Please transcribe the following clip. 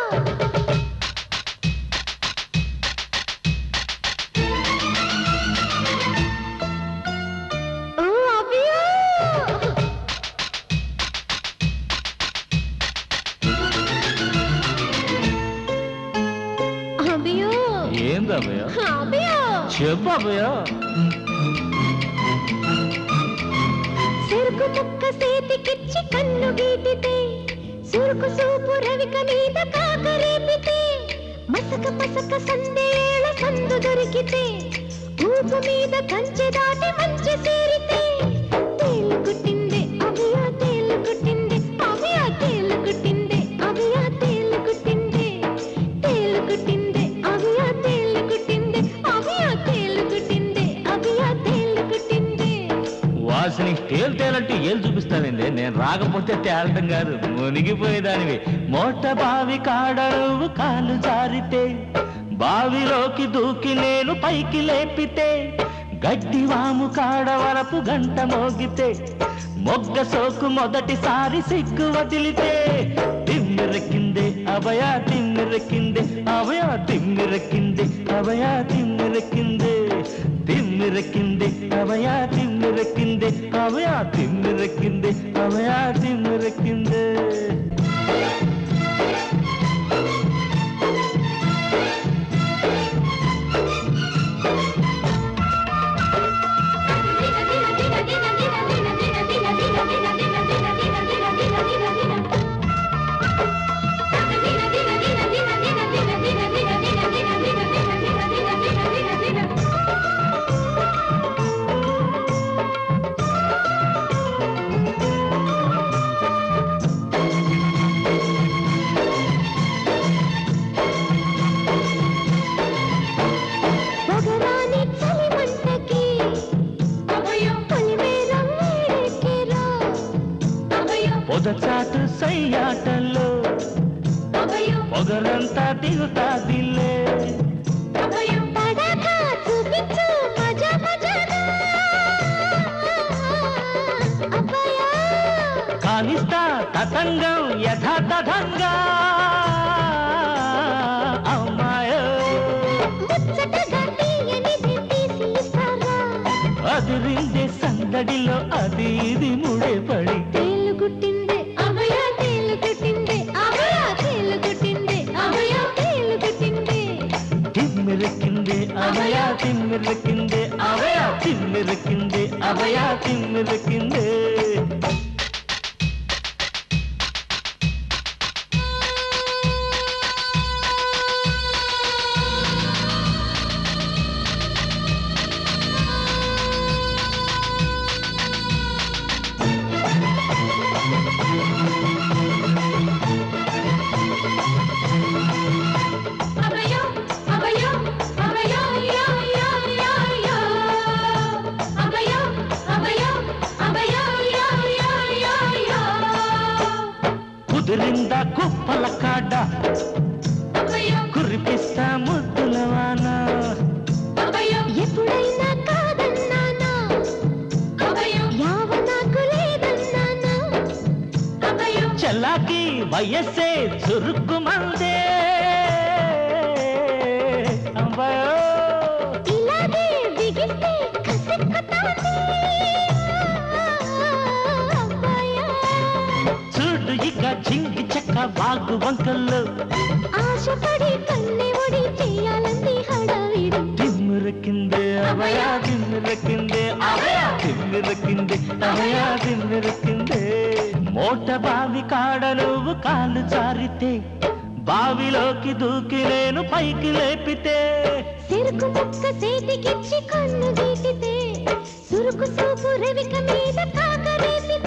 ఓ అభియో అభియో ఏంది అభయ అభియో చెప్పు అభయ చెరుకు ముక్క సేతికిచ్చి కన్ను గీటితే సురుకు సూపు రవిక మీద కాకరేపితే మసక మసక సందేళ సందు దొరికితే ఊపు మీద కంచె దాటి మంచి సేరితే తేలు కుట్టిందే అవియా తేలు కుట్టిందే అవియా తేలు కుట్టిందే అవియా తేలు కుట్టిందే తేలు కుట్టిందే అవియా తేలు కుట్టిందే అవియా తేలు కుట్టిందే అవియా తేలు కుట్టిందే వాసిని తేలు తేలంటే ఏళ్ళు చూపిస్తానండి నేను రాకపోతే తేలటం కాదు మునిగిపోయేదానివి మోట బావి కాడ నువ్వు కాలు జారితే బావిలోకి దూకి నేను పైకి లేపితే గడ్డి వాము కాడ వరపు గంట మోగితే మొగ్గ సోకు మొదటిసారి సిగ్గు వదిలితే తిమ్మిరెక్కిందే అభయ తిమ్మిరెక్కిందే అభయ తిమ్మిరెక్కిందే అభయ తిమ్మిరెక్కిందే తిమ్మిరెక్కిందే అభయ తిమ్మిరెక్కిందే అభయ తిమ్మిరెక్కిందే అభయ తిమ్మిరెక్కిందే పొగరాని చలిమంటకి పొలిమేరం వేడెక్కేరా. పొదచాటు సయ్యాటల్లో పొగరంతా దిగుతాదిలే తడాకా చూపించు మజా మజాగా. అబ్బయ్యా, కానిస్తా తతంగం యథాతథంగా అమ్మాయో ముచ్చటగా తీయనిది తీసి ఇస్తారా. అదిరిందే సందడిలో అది ఇది ముడేపడి తేలు కుట్టిందే అభయ తేలు కుట్టిందే అభయ తేలు కుట్టిందే అభయ తేలు కుట్టిందే తిమ్మిరెక్కిందే అభయ తిమ్మిరెక్కిందే అభయ తిమ్మిరెక్కిందే అభయ తిమ్మిరెక్కిందే అభయ అభయ అభయ యా యా యా యా అభయ అభయ అభయ యా యా యా యా కుదిరిందా కుప్పల కాడ అభయ కురిపిస్తా ముద్దుల వాన అభయ ఎప్పుడైనా కాదన్నానా అభయ యావ నాకు లేదన్నానా అభయ చల్లాకి వయస్సే చురుకు మందే అబ్బాయో ఇలాగే బిగిస్తే కసక్కుతాంది అబ్బాయా చూడు ఇక చింగి చెక్క బాగు వంకల్లో ఆశపడి కన్నె ఒడి చేయాలంది హడావిడి తిమ్మిరెక్కిందే అవయా తిమ్మిరెక్కిందే అవయా తిమ్మిరెక్కిందే అవయా తిమ్మిరెక్కిందే మోట బావి కాడ నువ్వు కాలు జారితే బావిలోకి దూకి నేను పైకి లేపితే చెరుకు ముక్క చేతికిచ్చి కన్ను గీటితే సురుకు సూపు రవిక మీద కాకరేపితే